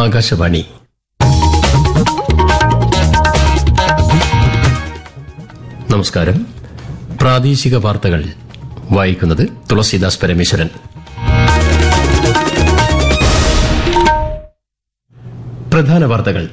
ആകാശവാണി നമസ്കാരം പ്രാദേശിക വാർത്തകൾ വായിക്കുന്നത് തുളസീദാസ് പരമേശ്വരൻ പ്രധാന വാർത്തകൾ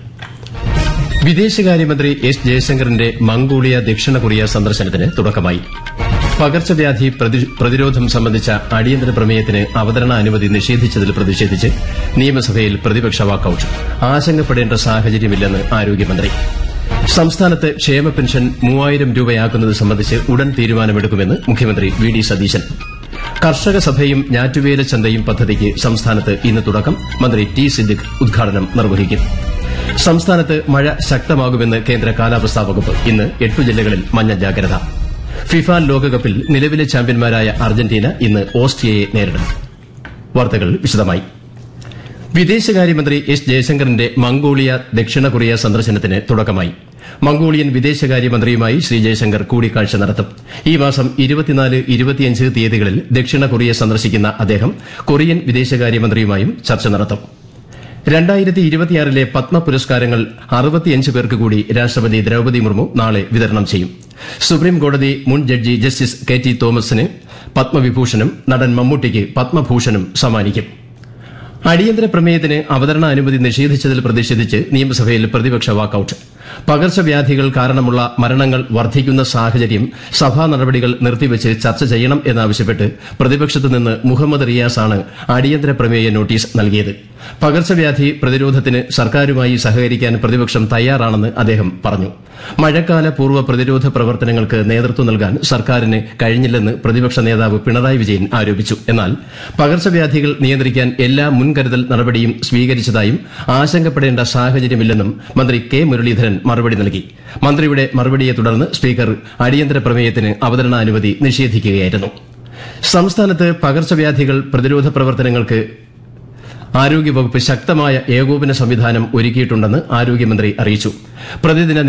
വിദേശകാര്യമന്ത്രി എസ് ജയശങ്കറിന്റെ മംഗോളിയ ദക്ഷിണ കൊറിയ സന്ദർശനത്തിന് തുടക്കമായി പകർച്ചവ്യാധി പ്രതി- പ്രതിരോധം സംബന്ധിച്ച അടിയന്തര പ്രമേയത്തിന് അവതരണ അനുമതി നിഷേധിച്ചതിൽ പ്രതിഷേധിച്ച് നിയമസഭയിൽ പ്രതിപക്ഷ വാക്കൌട്ട് ആശങ്കപ്പെടേണ്ട സാഹചര്യമില്ലെന്ന് ആരോഗ്യമന്ത്രി സംസ്ഥാനത്ത് ക്ഷേമ പെൻഷൻ മൂവായിരം രൂപയാക്കുന്നത് സംബന്ധിച്ച് ഉടൻ തീരുമാനമെടുക്കുമെന്ന് മുഖ്യമന്ത്രി വി ഡി സതീശൻ കർഷക സഭയും ഞാറ്റുവേല ചന്തയും പദ്ധതിക്ക് സംസ്ഥാനത്ത് ഇന്ന് തുടക്കം മന്ത്രി ടി സിദ്ദിഖ് ഉദ്ഘാടനം നിർവഹിക്കും സംസ്ഥാനത്ത് മഴ ശക്തമാകുമെന്ന് കേന്ദ്ര കാലാവസ്ഥാ വകുപ്പ് ഇന്ന് എട്ടു ജില്ലകളിൽ മഞ്ഞ ജാഗ്രത ഫിഫ ലോകകപ്പിൽ നിലവിലെ ചാമ്പ്യന്മാരായ അർജന്റീന ഇന്ന് ഓസ്ട്രിയയെ നേരിടും വാർത്തകൾ വിശദമായി വിദേശകാര്യമന്ത്രി എസ് ജയശങ്കറിന്റെ മംഗോളിയ ദക്ഷിണ കൊറിയ സന്ദർശനത്തിന് തുടക്കമായി മംഗോളിയൻ വിദേശകാര്യമന്ത്രിയുമായി ശ്രീ ജയശങ്കർ കൂടിക്കാഴ്ച നടത്തും ഈ മാസം ഇരുപത്തിനാല് ഇരുപത്തിയഞ്ച് തീയതികളിൽ ദക്ഷിണ കൊറിയ സന്ദർശിക്കുന്ന അദ്ദേഹം കൊറിയൻ വിദേശകാര്യമന്ത്രിയുമായും ചർച്ച നടത്തും രണ്ടായിരത്തി ഇരുപത്തിയാറിലെ പത്മ പുരസ്കാരങ്ങൾ അറുപത്തിയഞ്ച് പേർക്ക് കൂടി രാഷ്ട്രപതി ദ്രൌപദി മുർമു നാളെ വിതരണം ചെയ്യും സുപ്രീം കോടതി മുൻ ജഡ്ജി ജസ്റ്റിസ് കെ ടി തോമസിന് പത്മവിഭൂഷണും നടൻ മമ്മൂട്ടിക്ക് പത്മഭൂഷണും സമ്മാനിക്കും അടിയന്തര പ്രമേയത്തിന് അവതരണ അനുമതി നിഷേധിച്ചതിൽ പ്രതിഷേധിച്ച് നിയമസഭയിൽ പ്രതിപക്ഷ വാക്കൌട്ട് പകർച്ചവ്യാധികൾ കാരണമുള്ള മരണങ്ങൾ വർദ്ധിക്കുന്ന സാഹചര്യം സഭാ നടപടികൾ നിർത്തിവച്ച് ചർച്ച ചെയ്യണം എന്നാവശ്യപ്പെട്ട് പ്രതിപക്ഷത്തു നിന്ന് മുഹമ്മദ് റിയാസാണ് അടിയന്തര പ്രമേയ നോട്ടീസ് നൽകിയത് പകർച്ചവ്യാധി പ്രതിരോധത്തിന് സർക്കാരുമായി സഹകരിക്കാൻ പ്രതിപക്ഷം തയ്യാറാണെന്ന് അദ്ദേഹം പറഞ്ഞു മഴക്കാല പൂർവ്വ പ്രതിരോധ പ്രവർത്തനങ്ങൾക്ക് നേതൃത്വം നൽകാൻ സർക്കാരിന് കഴിഞ്ഞില്ലെന്ന് പ്രതിപക്ഷ നേതാവ് പിണറായി വിജയൻ ആരോപിച്ചു എന്നാൽ പകർച്ചവ്യാധികൾ നിയന്ത്രിക്കാൻ എല്ലാ മുൻകരുതൽ നടപടിയും സ്വീകരിച്ചതായും ആശങ്കപ്പെടേണ്ട സാഹചര്യമില്ലെന്നും മന്ത്രി കെ മുരളീധരൻ മറുപടി നൽകി മന്ത്രിയുടെ മറുപടിയെ തുടർന്ന് സ്പീക്കർ അടിയന്തര പ്രമേയത്തിന് അവതരണാനുമതി നിഷേധിക്കുകയായിരുന്നു സംസ്ഥാനത്ത് പകർച്ചവ്യാധികൾ പ്രതിരോധ പ്രവർത്തനങ്ങൾക്ക് ആരോഗ്യവകുപ്പ് ശക്തമായ ഏകോപന സംവിധാനം ഒരുക്കിയിട്ടുണ്ടെന്ന് ആരോഗ്യമന്ത്രി അറിയിച്ചു പ്രതിദിന